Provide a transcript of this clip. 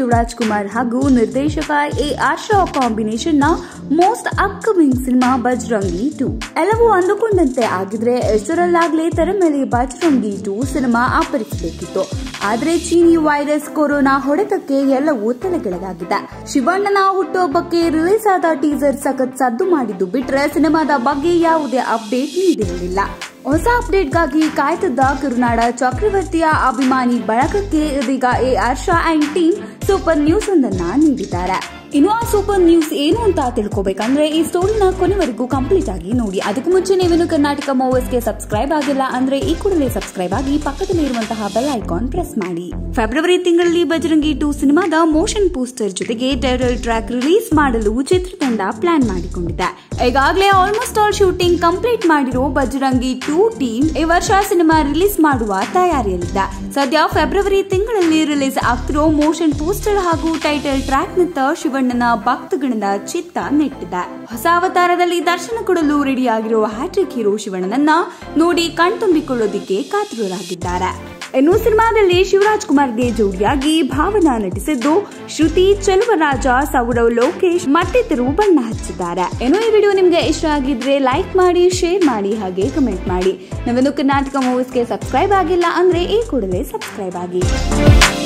ಶಿವರಾಜ್ ಕುಮಾರ್ ಹಾಗೂ ನಿರ್ದೇಶಕ ಎ ಆಶಾ ಕಾಂಬಿನೇಷನ್ ನ ಮೋಸ್ಟ್ ಅಪ್ಕಮಿಂಗ್ ಸಿನಿಮಾ ಬಜರಂಗಿ ಟು ಎಲ್ಲವೂ ಅಂದುಕೊಂಡಂತೆ ಆಗಿದ್ರೆ ಎಷ್ಟರಲ್ಲಾಗ್ಲೇ ತೆರೆ ಮೇಲೆ ಬಜರಂಗಿ ಟು ಸಿನಿಮಾ ಅಪ್ಪರಿಸಬೇಕಿತ್ತು ಆದ್ರೆ ಚೀನಿ ವೈರಸ್ ಕೊರೋನಾ ಹೊಡೆತಕ್ಕೆ ಎಲ್ಲವೂ ತಲೆಕೆಳಗಾಗಿದೆ ಶಿವಣ್ಣನ ಹುಟ್ಟುಹಬ್ಬಕ್ಕೆ ರಿಲೀಸ್ ಆದ ಟೀಸರ್ ಸಖತ್ ಸದ್ದು ಮಾಡಿದ್ದು ಬಿಟ್ರೆ ಸಿನಿಮಾದ ಬಗ್ಗೆ ಯಾವುದೇ ಅಪ್ಡೇಟ್ ನೀಡಿರಲಿಲ್ಲ ಹೊಸ ಅಪ್ಡೇಟ್ಗಾಗಿ ಕಾಯ್ತಿದ್ದ ಕರುನಾಡ ಚಕ್ರವರ್ತಿಯ ಅಭಿಮಾನಿ ಬಳಗಕ್ಕೆ ಇದೀಗ A Harsha and team super news ಒಂದನ್ನ ನೀಡಿದ್ದಾರೆ ಇನ್ನು ಆ ಸೂಪರ್ ನ್ಯೂಸ್ ಏನು ಅಂತ ತಿಳ್ಕೊಬೇಕಂದ್ರೆ ಈ ಸ್ಟೋರಿನ ಕೊನೆವರೆಗೂ ಕಂಪ್ಲೀಟ್ ಆಗಿ ನೋಡಿ ಅದಕ್ಕೂ ಮುಂಚೆ ನೀವೇನು ಕರ್ನಾಟಕ ಮೂವರ್ಸ್ಗೆ ಸಬ್ಸ್ಕ್ರೈಬ್ ಆಗಿಲ್ಲ ಅಂದ್ರೆ ಈ ಕೂಡಲೇ ಸಬ್ಸ್ಕ್ರೈಬ್ ಆಗಿ ಪಕ್ಕದಲ್ಲಿ ಇರುವಂತಹ ಬೆಲ್ ಐಕಾನ್ ಪ್ರೆಸ್ ಮಾಡಿ ಫೆಬ್ರವರಿ ತಿಂಗಳಲ್ಲಿ ಬಜರಂಗಿ ಟು ಸಿನಿಮಾದ ಮೋಷನ್ ಪೋಸ್ಟರ್ ಜೊತೆಗೆ ಟೈಟಲ್ ಟ್ರ್ಯಾಕ್ ರಿಲೀಸ್ ಮಾಡಲು ಚಿತ್ರತಂಡ ಪ್ಲಾನ್ ಮಾಡಿಕೊಂಡಿದೆ ಈಗಾಗಲೇ ಆಲ್ಮೋಸ್ಟ್ ಆಲ್ ಶೂಟಿಂಗ್ ಕಂಪ್ಲೀಟ್ ಮಾಡಿರೋ ಬಜರಂಗಿ ಟೂ ಟೀಮ್ ಈ ವರ್ಷ ಸಿನಿಮಾ ರಿಲೀಸ್ ಮಾಡುವ ತಯಾರಿಯಲ್ಲಿದೆ ಸದ್ಯ ಫೆಬ್ರವರಿ ತಿಂಗಳಲ್ಲಿ ರಿಲೀಸ್ ಆಗ್ತಿರೋ ಮೋಷನ್ ಪೋಸ್ಟರ್ ಹಾಗೂ ಟೈಟಲ್ ಟ್ರ್ಯಾಕ್ ನತ್ತ ಶಿವಣ್ಣನ ಭಕ್ತಗಣದ ಚಿತ್ತ ನೆಟ್ಟಿದೆ ಹೊಸ ಅವತಾರದಲ್ಲಿ ದರ್ಶನ ಕೊಡಲು ರೆಡಿಯಾಗಿರೋ ಹ್ಯಾಟ್ರಿಕ್ ಹೀರೋ ಶಿವಣ್ಣನನ್ನ ನೋಡಿ ಕಣ್ತುಂಬಿಕೊಳ್ಳೋದಿಕ್ಕೆ ಕಾತುರರಾಗಿದ್ದಾರೆ ಇನ್ನು ಸಿನಿಮಾದಲ್ಲಿ ಶಿವರಾಜ್ ಕುಮಾರ್ಗೆ ಜೋಡಿಯಾಗಿ ಭಾವನಾ ನಟಿಸಿದ್ದು ಶ್ರುತಿ ಚೆಲುವರಾಜ ಸೌರವ್ ಲೋಕೇಶ್ ಮತ್ತಿತರರು ಬಣ್ಣ ಹಚ್ಚಿದ್ದಾರೆ ಇನ್ನು ಈ ವಿಡಿಯೋ ನಿಮ್ಗೆ ಇಷ್ಟ ಆಗಿದ್ರೆ ಲೈಕ್ ಮಾಡಿ ಶೇರ್ ಮಾಡಿ ಹಾಗೆ ಕಮೆಂಟ್ ಮಾಡಿ ನಾವೇನು ಕರ್ನಾಟಕ ಮೂವೀಸ್ಗೆ ಸಬ್ಸ್ಕ್ರೈಬ್ ಆಗಿಲ್ಲ ಅಂದ್ರೆ ಈ ಕೂಡಲೇ ಸಬ್ಸ್ಕ್ರೈಬ್ ಆಗಿ